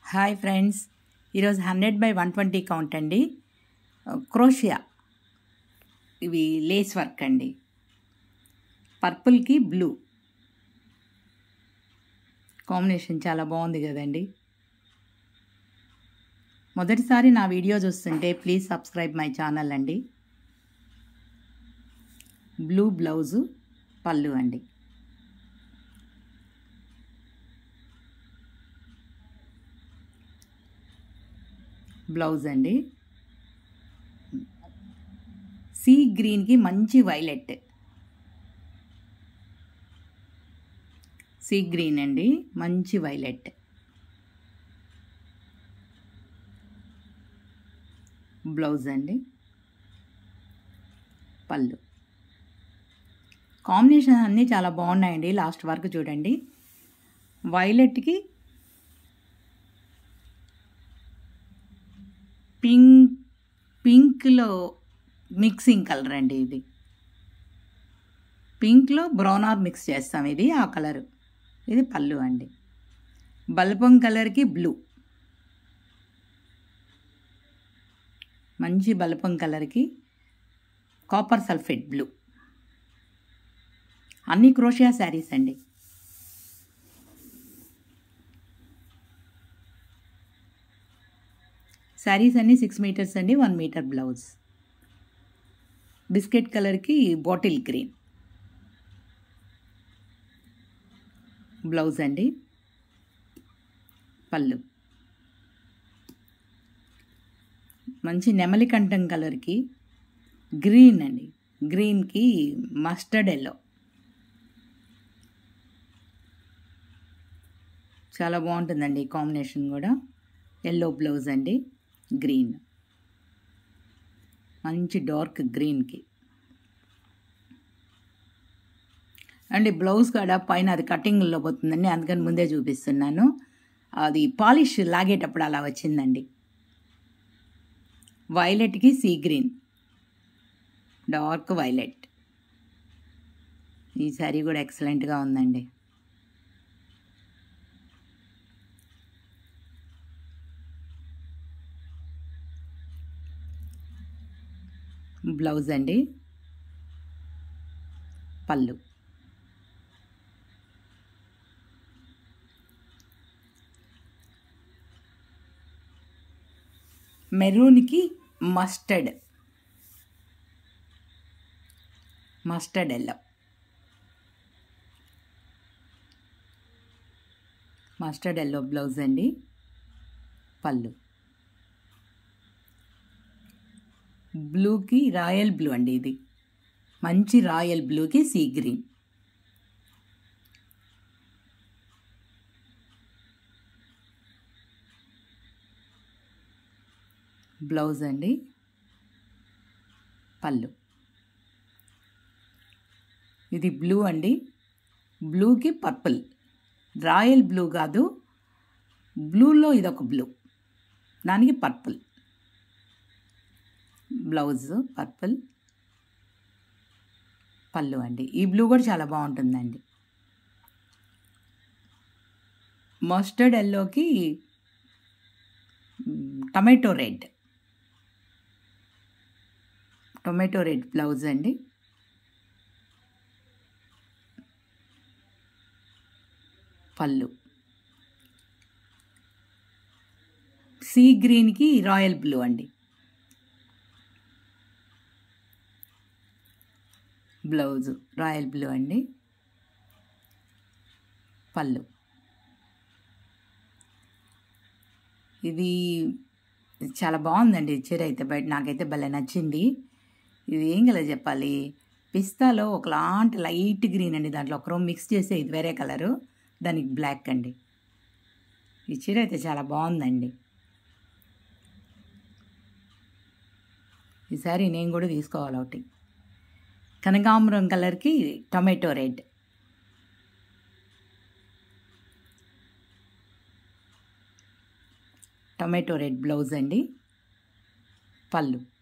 hi friends ఈరోజు hundred by one twenty count అండి crochet ఇవి లేస్ వర్క్ అండి పర్పుల్కి బ్లూ కాంబినేషన్ చాలా బాగుంది కదండి మొదటిసారి నా వీడియో చూస్తుంటే ప్లీజ్ సబ్స్క్రైబ్ మై ఛానల్ అండి బ్లూ బ్లౌజు పళ్ళు అండి బ్లౌజ్ అండి సీ గ్రీన్కి మంచి వైలెట్ సీ గ్రీన్ అండి మంచి వైలెట్ బ్లౌజ్ అండి పళ్ళు కాంబినేషన్ అన్నీ చాలా బాగున్నాయండి లాస్ట్ వరకు చూడండి వైలెట్కి పింక్ పింక్లో మిక్సింగ్ కలర్ అండి ఇది పింక్లో బ్రౌన్ ఆర్ మిక్స్ చేస్తాం ఇది ఆ కలర్ ఇది పళ్ళు అండి బల్పం కలర్కి బ్లూ మంచి బల్పం కలర్కి కాపర్ సల్ఫేట్ బ్లూ అన్ని క్రోషియా శారీస్ అండి శారీస్ అన్నీ సిక్స్ మీటర్స్ అండి వన్ మీటర్ బ్లౌజ్ బిస్కెట్ కలర్కి బాటిల్ గ్రీన్ బ్లౌజ్ అండి పళ్ళు మంచి నెమలి కంఠం కలర్కి గ్రీన్ అండి గ్రీన్కి మస్టర్డ్ ఎల్లో చాలా బాగుంటుందండి ఈ కాంబినేషన్ కూడా ఎల్లో బ్లౌజ్ అండి గ్రీన్ మంచి డార్క్ గ్రీన్కి అండి బ్లౌజ్ కాడ పైన అది కటింగ్లో పోతుందండి అందుకని ముందే చూపిస్తున్నాను అది పాలిష్ లాగేటప్పుడు అలా వచ్చిందండి వైలెట్కి సీ గ్రీన్ డార్క్ వైలెట్ ఈ శారీ కూడా ఎక్సలెంట్గా ఉందండి బ్లౌజ్ అండి పళ్ళు మెరూన్కి mustard mustard yellow mustard yellow blouse అండి పళ్ళు బ్లూకి రాయల్ బ్లూ అండి ఇది మంచి రాయల్ బ్లూకి సీ గ్రీన్ బ్లౌజ్ అండి పళ్ళు ఇది బ్లూ అండి బ్లూకి పర్పుల్ రాయల్ బ్లూ కాదు బ్లూలో ఇదొక బ్లూ దానికి పర్పుల్ బ్లౌజ్ పర్పుల్ పళ్ళు అండి ఈ బ్లూ కూడా చాలా బాగుంటుందండి మస్టర్డ్ ఎల్లోకి tomato red tomato red blouse అండి పళ్ళు సీ గ్రీన్కి రాయల్ బ్లూ అండి బ్లౌజు రాయల్ బ్లూ అండి పళ్ళు ఇది చాలా బాగుందండి చీర అయితే బయట నాకైతే భలే నచ్చింది ఇది ఏం కదా చెప్పాలి పిస్తాలో ఒకలాంటి లైట్ గ్రీన్ అండి దాంట్లో ఒక రూమ్ మిక్స్ చేసే ఇది వేరే కలరు దానికి బ్లాక్ అండి ఈ చీర అయితే చాలా బాగుందండి ఈసారి నేను కూడా తీసుకోవాలి ఒకటి కనకాంబరం కలర్కి tomato red tomato red blouse అండి పళ్ళు